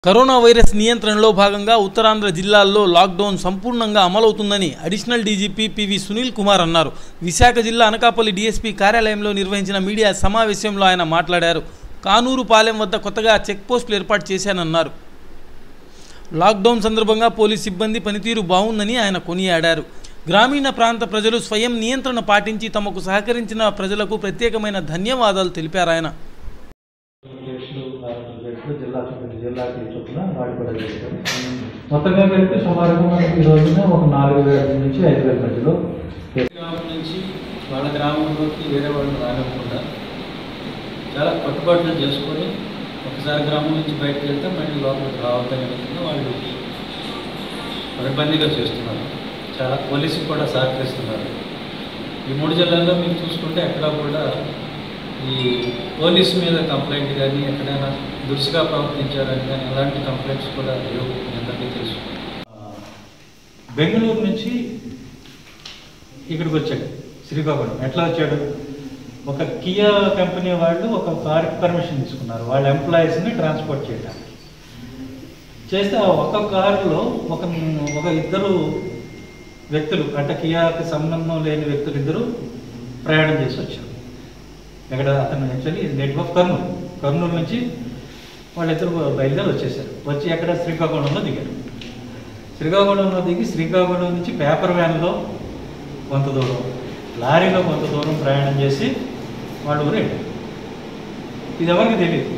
corona virus నియంత్రణలో భాగంగా ఉత్తరాంధ్ర జిల్లాల్లో లాక్డౌన్ సంపూర్ణంగా అమలవుతుందని additional DGP PV Sunil Kumar అన్నారు విశాఖ జిల్లా అనకాపల్లి డీఎస్పీ కార్యాలయంలో నిర్వహించిన మీడియా సమావేశంలో ఆయన మాట్లాడారు కానూరు పాలెం వద్ద కొత్తగా చెక్ పోస్టులు ఏర్పాటు చేశానన్నారు లాక్డౌన్ సందర్భంగా పోలీస్ సిబ్బంది పనితీరు బాగుందని ఆయన కొనియాడారు గ్రామీణ ప్రాంత ప్రజలు స్వయం నియంత్రణ పాటించి తమకు సహకరించిన ప్రజలకు ప్రత్యేకమైన ధన్యవాదాలు తెలిపారు ఆయన ప్లేట్లు నాలుగు ప్లేట్లు జిల్లా చొప్పున జిల్లాకి చొప్పున వాడి కూడా చేశారు మొత్తంగా కలిపి సుమారుగా మనకి ఈ రోజున ఒక నాలుగు వేల నుంచి ఐదు వేల మధ్యలో గ్రామం నుంచి వాళ్ళ గ్రామంలోకి వేరే వాళ్ళు రానివ్వకుండా చాలా కట్టుబాట్లు చేసుకొని ఒకసారి గ్రామం నుంచి బయటకు వెళ్తే మళ్ళీ లోపలికి రావద్దనే విధంగా వాళ్ళు పకడ్బందీగా చేస్తున్నారు చాలా పోలీసులు కూడా సహకరిస్తున్నారు ఈ మూడు జిల్లాల్లో మీరు చూసుకుంటే ఎక్కడా కూడా ఈ పోలీసు మీద కంప్లైంట్ కానీ ఎక్కడైనా దురుసుగా ప్రవర్తించారని కానీ ఎలాంటి కంప్లైంట్స్ కూడా లేవు మీ అందరికీ తెలుసు బెంగళూరు నుంచి ఇక్కడికి వచ్చాడు శ్రీకాకుళం ఎట్లా వచ్చాడు ఒక కియా కంపెనీ వాళ్ళు ఒక కార్కి పర్మిషన్ తీసుకున్నారు వాళ్ళ ఎంప్లాయీస్ని ట్రాన్స్పోర్ట్ చేయడానికి చేస్తే ఆ ఒక్క కారులో ఒక ఒక ఇద్దరు వ్యక్తులు అంటే కియాకి సంబంధం లేని వ్యక్తులు ఇద్దరు ప్రయాణం చేసి వచ్చారు ఇక్కడ అతను actually net of Kurnool Kurnool నుంచి వాళ్ళిద్దరు బయలుదేరి వచ్చేసారు వచ్చి ఎక్కడ శ్రీకాకుళంలో దిగారు శ్రీకాకుళంలో దిగి శ్రీకాకుళం నుంచి పేపర్ వ్యాన్లో కొంత దూరం లారీలో కొంత దూరం ప్రయాణం చేసి వాళ్ళు ఊరే ఇది ఎవరికి తెలియదు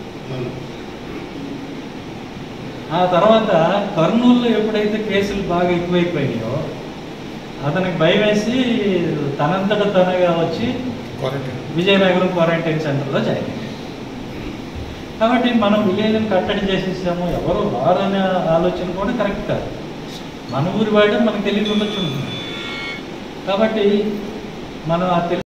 ఆ తర్వాత కర్నూలులో ఎప్పుడైతే కేసులు బాగా ఎక్కువైపోయినాయో అతనికి భయం వేసి తనంతట తనగా వచ్చి విజయనగరం క్వారంటైన్ సెంటర్లో జాయిన్ అయ్యాడు కాబట్టి మనం విలేజ్ని కట్టడి చేసేసాము ఎవరు రారనే ఆలోచన కూడా కరెక్ట్ కాదు మన ఊరి వాడే మనకు తెలియకుండా ఉంటుంది కాబట్టి మనం ఆ తెలి